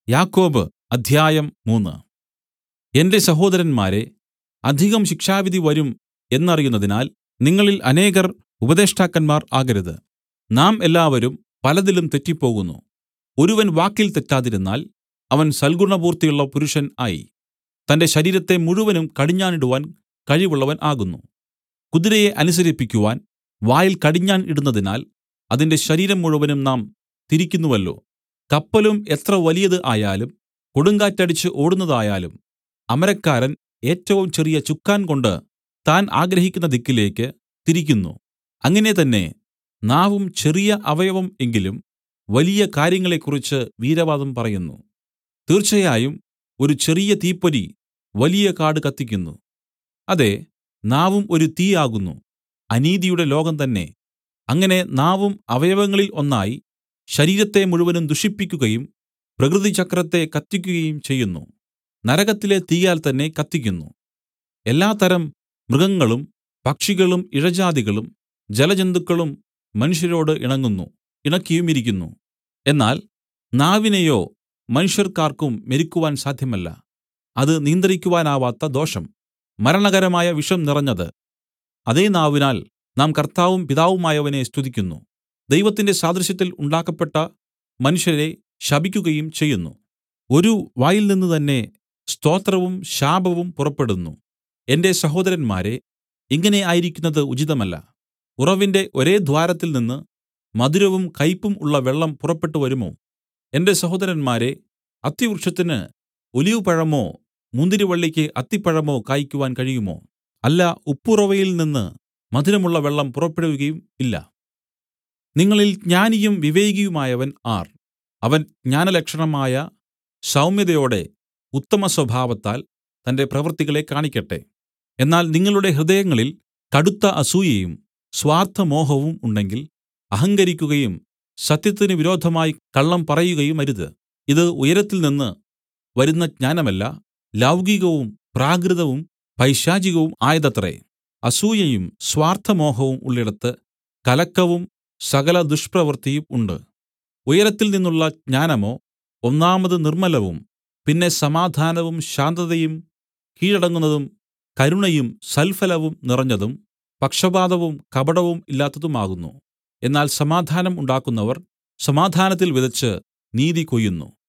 യാക്കോബ് അധ്യായം മൂന്ന് എന്റെ സഹോദരന്മാരേ അധികം ശിക്ഷാവിധി വരും എന്നറിയുന്നതിനാൽ നിങ്ങളിൽ അനേകർ ഉപദേഷ്ടാക്കന്മാർ ആകരുത് നാം എല്ലാവരും പലതിലും തെറ്റിപ്പോകുന്നു ഒരുവൻ വാക്കിൽ തെറ്റാതിരുന്നാൽ അവൻ സൽഗുണപൂർത്തിയുള്ള പുരുഷൻ ആയി തന്റെ ശരീരത്തെ മുഴുവനും കടിഞ്ഞാണിടുവാൻ കഴിവുള്ളവൻ ആകുന്നു കുതിരയെ അനുസരിപ്പിക്കുവാൻ വായിൽ കടിഞ്ഞാൺ ഇടുന്നതിനാൽ അതിന്റെ ശരീരം മുഴുവനും നാം തിരിക്കുന്നുവല്ലോ കപ്പലും എത്ര വലിയത് ആയാലും കൊടുങ്കാറ്റടിച്ച് ഓടുന്നതായാലും അമരക്കാരൻ ഏറ്റവും ചെറിയ ചുക്കാൻ കൊണ്ട് താൻ ആഗ്രഹിക്കുന്ന ദിക്കിലേക്ക് തിരിക്കുന്നു അങ്ങനെ തന്നെ നാവും ചെറിയ അവയവം എങ്കിലും വലിയ കാര്യങ്ങളെക്കുറിച്ച് വീരവാദം പറയുന്നു തീർച്ചയായും ഒരു ചെറിയ തീപ്പൊരി വലിയ കാട് കത്തിക്കുന്നു അതെ നാവും ഒരു തീ ആകുന്നു അനീതിയുടെ ലോകം തന്നെ അങ്ങനെ നാവും അവയവങ്ങളിൽ ഒന്നായി ശരീരത്തെ മുഴുവനും ദുഷിപ്പിക്കുകയും പ്രകൃതിചക്രത്തെ കത്തിക്കുകയും ചെയ്യുന്നു നരകത്തിലെ തീയാൽ തന്നെ കത്തിക്കുന്നു എല്ലാത്തരം മൃഗങ്ങളും പക്ഷികളും ഇഴജാതികളും ജലജന്തുക്കളും മനുഷ്യരോട് ഇണങ്ങുന്നു ഇണക്കിയുമിരിക്കുന്നു എന്നാൽ നാവിനെയോ മനുഷ്യർക്കാർക്കും മെരുക്കുവാൻ സാധ്യമല്ല അത് നിയന്ത്രിക്കുവാനാവാത്ത ദോഷം മരണകരമായ വിഷം നിറഞ്ഞത് അതേ നാവിനാൽ നാം കർത്താവും പിതാവുമായവനെ സ്തുതിക്കുന്നു ദൈവത്തിന്റെ സാദൃശ്യത്തിൽ ഉണ്ടാക്കപ്പെട്ട മനുഷ്യരെ ശപിക്കുകയും ചെയ്യുന്നു ഒരു വായിൽ നിന്ന് തന്നെ സ്തോത്രവും ശാപവും പുറപ്പെടുന്നു എന്റെ സഹോദരന്മാരെ ഇങ്ങനെ ആയിരിക്കുന്നത് ഉചിതമല്ല ഉറവിന്റെ ഒരേ ദ്വാരത്തിൽ നിന്ന് മധുരവും കയ്പും ഉള്ള വെള്ളം പുറപ്പെട്ടു വരുമോ എന്റെ സഹോദരന്മാരെ അത്തിവൃക്ഷത്തിന് ഒലിവുപഴമോ മുന്തിരിവള്ളിക്ക് അത്തിപ്പഴമോ കായ്ക്കുവാൻ കഴിയുമോ അല്ല ഉപ്പുറവയിൽ നിന്ന് മധുരമുള്ള വെള്ളം പുറപ്പെടുകയും ഇല്ല നിങ്ങളിൽ ജ്ഞാനിയും വിവേകിയുമായവൻ ആർ അവൻ ജ്ഞാനലക്ഷണമായ സൗമ്യതയോടെ ഉത്തമസ്വഭാവത്താൽ തന്റെ പ്രവൃത്തികളെ കാണിക്കട്ടെ എന്നാൽ നിങ്ങളുടെ ഹൃദയങ്ങളിൽ കടുത്ത അസൂയയും സ്വാർത്ഥമോഹവും ഉണ്ടെങ്കിൽ അഹങ്കരിക്കുകയും സത്യത്തിന് വിരോധമായി കള്ളം പറയുകയും അരുത് ഇത് ഉയരത്തിൽ നിന്ന് വരുന്ന ജ്ഞാനമല്ല ലൗകികവും പ്രാകൃതവും പൈശാചികവും ആയതത്രേ അസൂയയും സ്വാർത്ഥമോഹവും ഉള്ളിടത്ത് കലക്കവും സകല ദുഷ്പ്രവൃത്തിയും ഉണ്ട് ഉയരത്തിൽ നിന്നുള്ള ജ്ഞാനമോ ഒന്നാമത് നിർമ്മലവും പിന്നെ സമാധാനവും ശാന്തതയും കീഴടങ്ങുന്നതും കരുണയും സൽഫലവും നിറഞ്ഞതും പക്ഷപാതവും കപടവും ഇല്ലാത്തതുമാകുന്നു എന്നാൽ സമാധാനം ഉണ്ടാക്കുന്നവർ സമാധാനത്തിൽ വിതച്ച് നീതി കൊയ്യുന്നു